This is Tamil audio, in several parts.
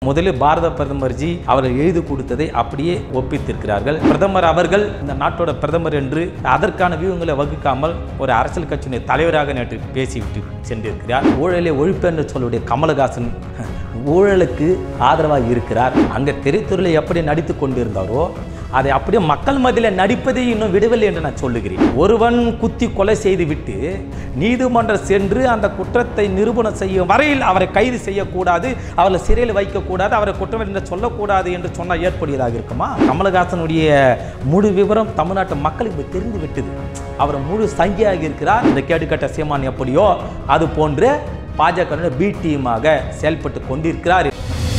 முதலில் பாரத பிரதமர்ஜி அவர்கள் எழுதி கொடுத்ததை அப்படியே ஒப்பித்திருக்கிறார்கள் பிரதமர் அவர்கள் இந்த நாட்டோட பிரதமர் என்று அதற்கான வியூகங்களை வகுக்காமல் ஒரு அரசியல் கட்சியினுடைய தலைவராக நேற்று பேசிவிட்டு சென்றிருக்கிறார் ஊழலை ஒழிப்பு என்று சொல்லக்கூடிய கமலஹாசன் ஊழலுக்கு ஆதரவாக இருக்கிறார் அங்கே திரைத்துறையில் எப்படி நடித்து கொண்டிருந்தாரோ அதை அப்படியே மக்கள் மத்தியில் நடிப்பதை இன்னும் விடவில்லை என்று நான் சொல்லுகிறேன் ஒருவன் குத்தி கொலை செய்துவிட்டு நீதிமன்றம் சென்று அந்த குற்றத்தை நிரூபணம் செய்யும் வரையில் அவரை கைது செய்யக்கூடாது அவரை சிறையில் வைக்கக்கூடாது அவரை குற்றம் என்று சொல்லக்கூடாது என்று சொன்னால் ஏற்புடையதாக இருக்குமா கமலஹாசனுடைய முழு விவரம் தமிழ்நாட்டு மக்களுக்கு இப்ப தெரிந்து விட்டது அவர் முழு சங்கியாக இருக்கிறார் இந்த கேடுகட்ட சீமான் எப்படியோ அது போன்று பாஜக பி டீமாக செயல்பட்டு கொண்டிருக்கிறார்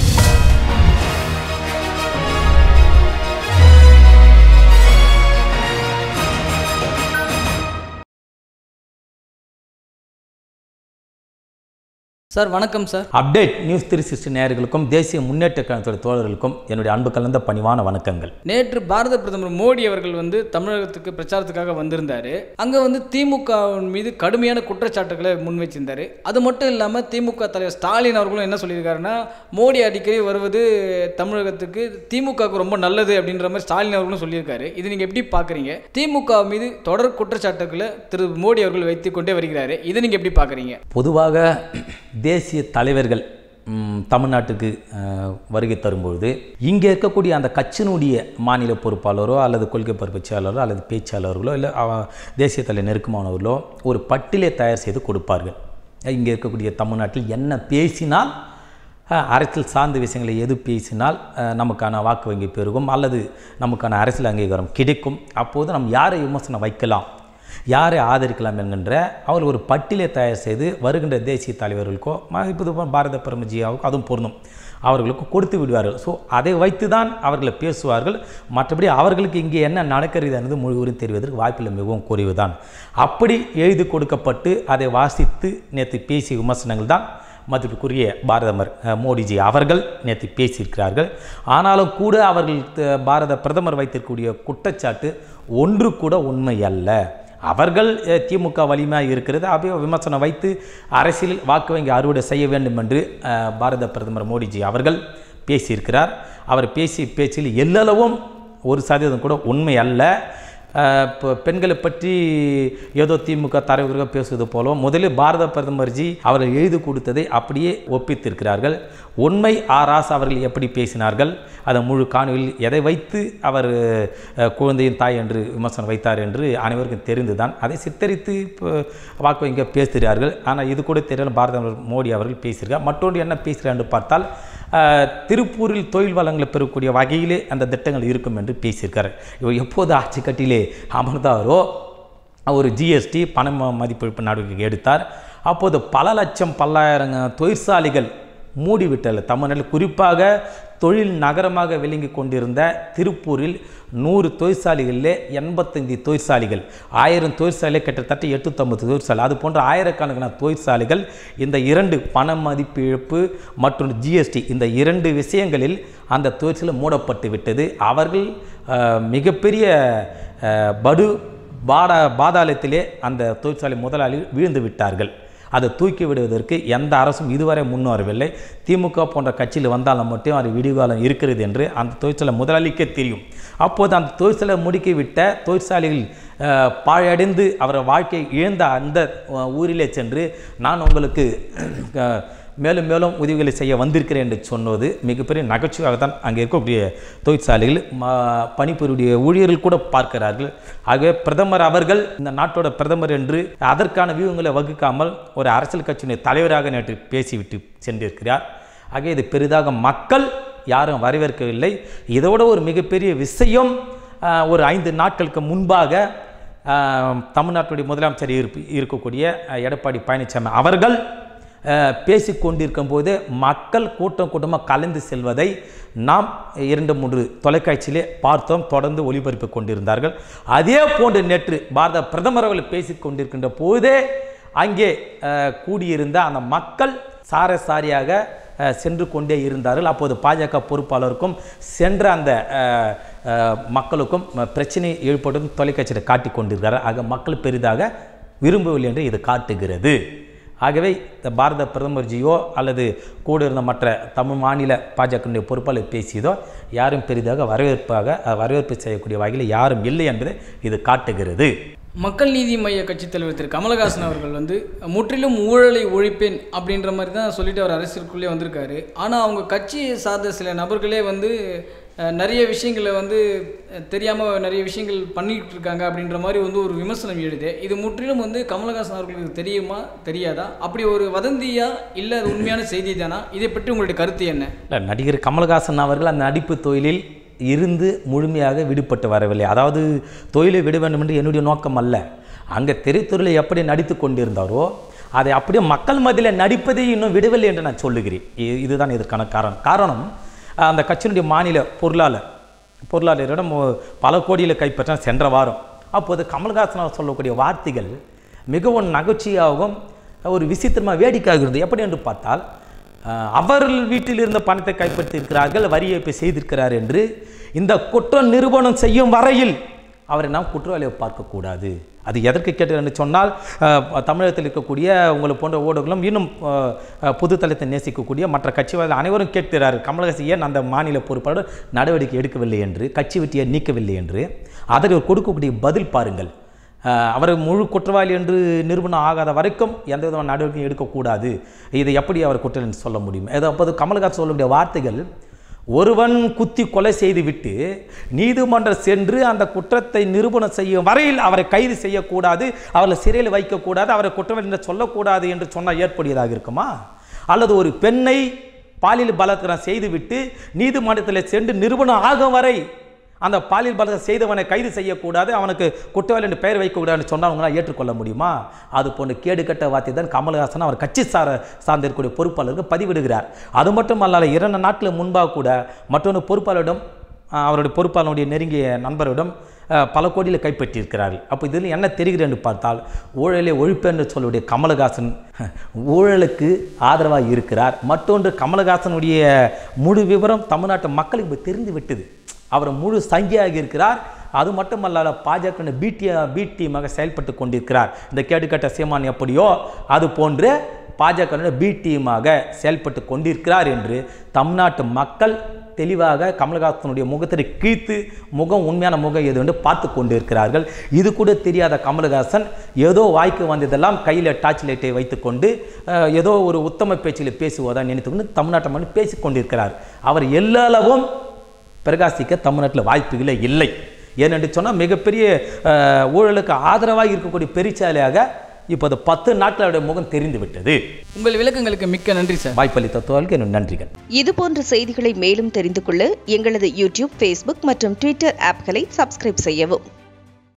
சார் வணக்கம் sir update news three sixty நேயர்களுக்கும் தேசிய முன்னேற்ற கழகத்தோட தோழர்களுக்கும் என்னுடைய அன்பு கலந்த பணிவான வணக்கங்கள் நேற்று பாரத பிரதமர் மோடி அவர்கள் வந்து தமிழகத்துக்கு பிரச்சாரத்துக்காக வந்திருந்தாரு அங்கே வந்து திமுகவின் மீது கடுமையான குற்றச்சாட்டுகளை முன் வச்சிருந்தாரு அது மட்டும் இல்லாமல் திமுக தலைவர் ஸ்டாலின் அவர்களும் என்ன சொல்லியிருக்காருன்னா மோடி அடிக்கடி வருவது தமிழகத்துக்கு திமுகவுக்கு ரொம்ப நல்லது அப்படின்ற மாதிரி ஸ்டாலின் அவர்களும் சொல்லியிருக்காரு இது நீங்கள் எப்படி பார்க்குறீங்க திமுக மீது தொடர் குற்றச்சாட்டுகளை திரு மோடி அவர்கள் வைத்துக் கொண்டே வருகிறாரு இதை நீங்கள் எப்படி பார்க்குறீங்க பொதுவாக தேசிய தலைவர்கள் ம், தமிழ்நாட்டுக்கு அஹ், வருகை தரும்பொழுது இங்கே இருக்கக்கூடிய அந்த கட்சியினுடைய மாநில பொறுப்பாளரோ அல்லது கொள்கை பரப்பு செயலாளரோ அல்லது பேச்சாளர்களோ இல்லை அவ- தேசிய தலை நெருக்கமானவர்களோ ஒரு பட்டியலை தயார் செய்து கொடுப்பார்கள் இங்கே இருக்கக்கூடிய தமிழ்நாட்டில் என்ன பேசினால் அஹ், அரசியல் சார்ந்த விஷயங்களை எது பேசினால் அஹ், நமக்கான வாக்கு வங்கி பெருகும் அல்லது நமக்கான அரசியல் அங்கீகாரம் கிடைக்கும் அப்போது நம்ம யாரை விமர்சனம் வைக்கலாம் யாரை ஆதரிக்கலாம் என்கின்ற அவர் ஒரு பட்டியலை தயார் செய்து வருகின்ற தேசிய தலைவர்களுக்கோ ம- இப்போது பா- பாரத பிரமஜியாவுக்கோ அதுவும் பொருந்தும் அவர்களுக்கு கொடுத்து விடுவார்கள் ஸோ அதை வைத்து தான் அவர்களை பேசுவார்கள் மற்றபடி அவர்களுக்கு இங்கே என்ன நடக்கிறது என்பது முழுவதும் தெரிவதற்கு வாய்ப்பில்லை மிகவும் குறைவுதான் அப்படி எழுதி கொடுக்கப்பட்டு அதை வாசித்து நேற்று பேசிய விமர்சனங்கள் தான் மதிப்புக்குரிய பாரதமர் அஹ், மோடிஜி அவர்கள் நேற்று பேசியிருக்கிறார்கள் ஆனாலும் கூட அவர்கள் த- பாரத பிரதமர் வைத்திருக்கக்கூடிய குற்றச்சாட்டு ஒன்று கூட உண்மை அல்ல அவர்கள் அஹ், திமுக வலிமையாக இருக்கிறது அப்படியே விமர்சனம் வைத்து அரசியலில் வாக்கு வங்கி அறுவடை செய்ய வேண்டும் என்று அஹ், பாரத பிரதமர் மோடிஜி அவர்கள் பேசியிருக்கிறார் அவர் பேசிய பேச்சில் எல்லளவும் ஒரு சதவீதம் கூட உண்மை அல்ல அஹ், இப்போ பெண்களை பற்றி ஏதோ திமுக தலைவர்கள் பேசுவது போலவும் முதலில் பாரத பிரதமர்ஜி அவர்கள் எழுதி கொடுத்ததை அப்படியே ஒப்பித்திருக்கிறார்கள் உண்மை ஆர் ராசா அவர்கள் எப்படி பேசினார்கள் அதை முழு காணொலியில் எதை வைத்து அவர் அஹ், குழந்தையின் தாய் என்று விமர்சனம் வைத்தார் என்று அனைவருக்கும் தெரிந்துதான் அதை சித்தரித்து இப்போ வாக்கு இங்கே பேசுகிறார்கள் ஆனால் இது கூட தெரியல பாரத மோடி அவர்கள் பேசியிருக்கார் மற்றொன்று என்ன பேசுகிறார் என்று பார்த்தால் அஹ், திருப்பூரில் தொழில் வளங்களை பெறக்கூடிய வகையிலே அந்த திட்டங்கள் இருக்கும் என்று பேசியிருக்கார் இவர் எப்போது ஆட்சி கட்டிலே அமர்ந்தாரோ ஒரு ஜிஎஸ்டி பண ம- மதிப்பிழப்பு நடவடிக்கை எடுத்தார் அப்போது பல லட்சம் பல்லாயிரம் தொழிற்சாலைகள் மூடிவிட்டல தமிழ்நாட்டில் குறிப்பாக தொழில் நகரமாக விளங்கி கொண்டிருந்த திருப்பூரில் நூறு தொழிற்சாலைகளிலே எண்பத்தைந்து தொழிற்சாலைகள் ஆயிரம் தொழிற்சாலை கிட்டத்தட்ட எட்டுத்தொம்பது தொழிற்சாலை அது போன்ற ஆயிரக்கணக்கான தொழிற்சாலைகள் இந்த இரண்டு பண மதிப்பு இழப்பு மற்றும் ஜிஎஸ்டி இந்த இரண்டு விஷயங்களில் அந்த தொழிற்சாலை மூடப்பட்டு விட்டது அவர்கள் அஹ், மிகப்பெரிய அஹ், படு பாடா பாதாளத்திலே அந்த தொழிற்சாலை முதலாளி வீழ்ந்து விட்டார்கள் அதை தூக்கி விடுவதற்கு எந்த அரசும் இதுவரை முன்வரவில்லை திமுக போன்ற கட்சியில் வந்தாலும் மட்டும் அது விடிகாலம் இருக்கிறது என்று அந்த தொழிற்சாலை முதலாளிக்கே தெரியும் அப்போது அந்த தொழிற்சாலை முடுக்கிவிட்ட தொழிற்சாலைகள் அஹ், பாழடைந்து அவர் வாழ்க்கை இழந்த அந்த அஹ், ஊரிலே சென்று நான் உங்களுக்கு அஹ், மேலும் மேலும் உதவிகளை செய்ய வந்திருக்கிறேன் என்று சொன்னது மிகப்பெரிய நகைச்சுவையாக தான் அங்கே இருக்கக்கூடிய தொழிற்சாலைகள் ம பணிபுரிய ஊழியர்கள் கூட பார்க்கிறார்கள் ஆகவே பிரதமர் அவர்கள் இந்த நாட்டோட பிரதமர் என்று அதற்கான வியூகங்களை வகுக்காமல் ஒரு அரசியல் கட்சியினுடைய தலைவராக நேற்று பேசிவிட்டு சென்றிருக்கிறார் ஆக இது பெரிதாக மக்கள் யாரும் வரவேற்கவில்லை இதோட ஒரு மிகப்பெரிய விஷயம் ஆஹ், ஒரு ஐந்து நாட்களுக்கு முன்பாக ஆஹ், தமிழ்நாட்டுடைய முதலமைச்சர் இருப்பு இருக்கக்கூடிய அஹ், எடப்பாடி பழனிசாமி அவர்கள் அஹ், பேசிக் கொண்டிருக்கும் போது மக்கள் கூட்டம் கூட்டமாக கலந்து செல்வதை நாம் இரண்டு மூன்று தொலைக்காட்சியிலே பார்த்தோம் தொடர்ந்து ஒளிபரப்பிக் கொண்டிருந்தார்கள் அதே போன்று நேற்று பாரத பிரதமர் அவர்கள் பேசிக் கொண்டிருக்கின்ற போதே அங்கே அஹ், கூடியிருந்த அந்த மக்கள் சார சாரியாக அஹ், சென்று கொண்டே இருந்தார்கள் அப்போது பாஜக பொறுப்பாளருக்கும் சென்ற அந்த அஹ், அஹ், மக்களுக்கும் அஹ், பிரச்சனை ஏற்படும் தொலைக்காட்சியில் காட்டிக் கொண்டிருக்கிறார் ஆக மக்கள் பெரிதாக விரும்பவில்லை என்று இது காட்டுகிறது ஆகவே இந்த பாரத பிரதமர்ஜியோ அல்லது கூட இருந்த மற்ற தமிழ் மாநில பாஜகனுடைய பொறுப்பாளர் பேசியதோ யாரும் பெரிதாக வரவேற்பாக அஹ், வரவேற்பு செய்யக்கூடிய வகையில் யாரும் இல்லை என்பதை இது காட்டுகிறது மக்கள் நீதி மைய கட்சித் தலைவர் திரு கமலஹாசன் அவர்கள் வந்து முற்றிலும் ஊழலை ஒழிப்பேன் அப்படின்ற மாதிரி தான் சொல்லிட்டு அவர் அரசியலுக்குள்ளே வந்திருக்காரு ஆனால் அவங்க கட்சியை சார்ந்த சில நபர்களே வந்து அஹ், நிறைய விஷயங்களை வந்து தெரியாமல் நிறைய விஷயங்கள் பண்ணிட்டு இருக்காங்க அப்படின்ற மாதிரி வந்து ஒரு விமர்சனம் எழுது இது முற்றிலும் வந்து கமலஹாசன் அவர்களுக்கு தெரியுமா தெரியாதா அப்படி ஒரு வதந்தியா இல்லை அது உண்மையான செய்தி தானா இதை பற்றி உங்களுடைய கருத்து என்ன இல்லை நடிகர் கமல்ஹாசன் அவர்கள் அந்த நடிப்பு தொழிலில் இருந்து முழுமையாக விடுபட்டு வரவில்லை அதாவது தொழிலை விட வேண்டும் என்று என்னுடைய நோக்கம் அல்ல அங்கே திரைத்துறையில் எப்படி நடித்து கொண்டிருந்தாரோ அதை அப்படியே மக்கள் மத்தியில் நடிப்பதை இன்னும் விடவில்லை என்று நான் சொல்லுகிறேன் இ- இதுதான் இதற்கான காரணம் காரணம் அந்த கட்சியினுடைய மாநில பொருளாளர் பொருளாளரிடம் ஒ- பல கோடியில் கைப்பற்ற சென்ற வாரம் அப்போது கமல்ஹாசன் அவர் சொல்லக்கூடிய வார்த்தைகள் மிகவும் நகைச்சுவையாகவும் ஒரு விசித்திரமாக வேடிக்கையாக இருந்தது எப்படி என்று பார்த்தால் அஹ், அவர்கள் வீட்டில் இருந்த பணத்தை கைப்பற்றி இருக்கிறார்கள் வரி ஏய்ப்பு செய்திருக்கிறார் என்று இந்த குற்றம் நிரூபணம் செய்யும் வரையில் அவரை நாம் குற்றவாளியை பார்க்கக்கூடாது அது எதற்கு கேட்டது என்று சொன்னால் அஹ், தமிழகத்தில் இருக்கக்கூடிய உங்களை போன்ற ஊடகங்களும் இன்னும் அஹ், அஹ், புது தளத்தை நேசிக்கக்கூடிய மற்ற கட்சிவாதிகள் அனைவரும் கேட்கிறார் கமலஹாசன் ஏன் அந்த மாநில பொறுப்பாளர் நடவடிக்கை எடுக்கவில்லை என்று கட்சி வெட்டியை நீக்கவில்லை என்று அதற்கு கொடுக்கக்கூடிய பதில் பாருங்கள் அஹ், அவர் முழு குற்றவாளி என்று நிரூபணம் ஆகாத வரைக்கும் எந்த விதமான நடவடிக்கையும் எடுக்கக்கூடாது இதை எப்படி அவர் குற்றம் என்று சொல்ல முடியும் ஏதோ அப்போது கமல்ஹாசன் சொல்லக்கூடிய வார்த்தைகள் ஒருவன் குத்தி கொலை செய்துவிட்டு நீதிமன்றம் சென்று அந்த குற்றத்தை நிரூபணம் செய்யும் வரையில் அவரை கைது செய்யக்கூடாது அவரை சிறையில் வைக்கக்கூடாது அவரை குற்றவாளி என்று சொல்லக்கூடாது என்று சொன்னால் ஏற்புடையதாக இருக்குமா அல்லது ஒரு பெண்ணை பாலியல் பலாத்காரம் செய்துவிட்டு நீதிமன்றத்தில் சென்று நிரூபணம் ஆகும் வரை அந்த பாலியல் பலாத்காரம் செய்தவனை கைது செய்யக்கூடாது அவனுக்கு குற்றவாளி என்று பெயர் வைக்கக்கூடாதுன்னு சொன்னால் அவங்களால் ஏற்றுக்கொள்ள முடியுமா அது போன்ற கேடுகட்ட வார்த்தை தான் கமல்ஹாசன் அவர் கட்சி சார சார்ந்திருக்கக்கூடிய பொறுப்பாளருக்கு பதிவிடுகிறார் அது மட்டும் அல்லாத இரண்டு நாட்கள் முன்பாக கூட மற்றொரு பொறுப்பாளரிடம் அஹ், அவருடைய பொறுப்பாளருடைய நெருங்கிய நண்பரிடம் அஹ், பல கோடியில் கைப்பற்றியிருக்கிறார்கள் அப்போ இதில் என்ன தெரிகிறது என்று பார்த்தால் ஊழலை ஒழிப்பு என்று சொல்லக்கூடிய கமலஹாசன் ஊழலுக்கு ஆதரவாக இருக்கிறார் மற்றொன்று கமலஹாசனுடைய முழு விவரம் தமிழ்நாட்டு மக்களுக்கு இப்போ தெரிந்து விட்டது அவர் முழு சங்கியாக இருக்கிறார் அது மட்டுமல்ல பாஜக பிடி பி டீமாக செயல்பட்டு கொண்டிருக்கிறார் இந்த கேடுகட்ட சீமான் எப்படியோ அது போன்று பாஜக பி டீமாக செயல்பட்டு கொண்டிருக்கிறார் என்று தமிழ்நாட்டு மக்கள் தெளிவாக கமலஹாசனுடைய முகத்தை கீழ்த்து முகம் உண்மையான முகம் எது என்று பார்த்து கொண்டிருக்கிறார்கள் இது கூட தெரியாத கமலஹாசன் ஏதோ வாய்க்கு வந்ததெல்லாம் கையில் டார்ச் லைட்டை வைத்துக்கொண்டு அஹ், ஏதோ ஒரு உத்தம பேச்சில் பேசுவதா நினைத்துக்கொண்டு தமிழ்நாட்டை மட்டும் பேசிக் கொண்டிருக்கிறார் அவர் எல்லாளவும் பிரகாசிக்க தமிழ்நாட்டில் வாய்ப்புகளே இல்லை ஏனென்று சொன்னால் மிகப்பெரிய அஹ், ஊழலுக்கு ஆதரவாக இருக்கக்கூடிய பெருச்சாலையாக இப்போது பத்து நாட்கள் அவருடைய முகம் தெரிந்து விட்டது உங்கள் விளக்கங்களுக்கு மிக்க நன்றி சார் வாய்ப்பளித்த தோல்க்கு என்னும் நன்றிகள் இது போன்ற செய்திகளை மேலும் தெரிந்து கொள்ள எங்களது யூடியூப் ஃபேஸ்புக் மற்றும் ட்விட்டர் ஆப்களை சப்ஸ்கிரைப் செய்யவும்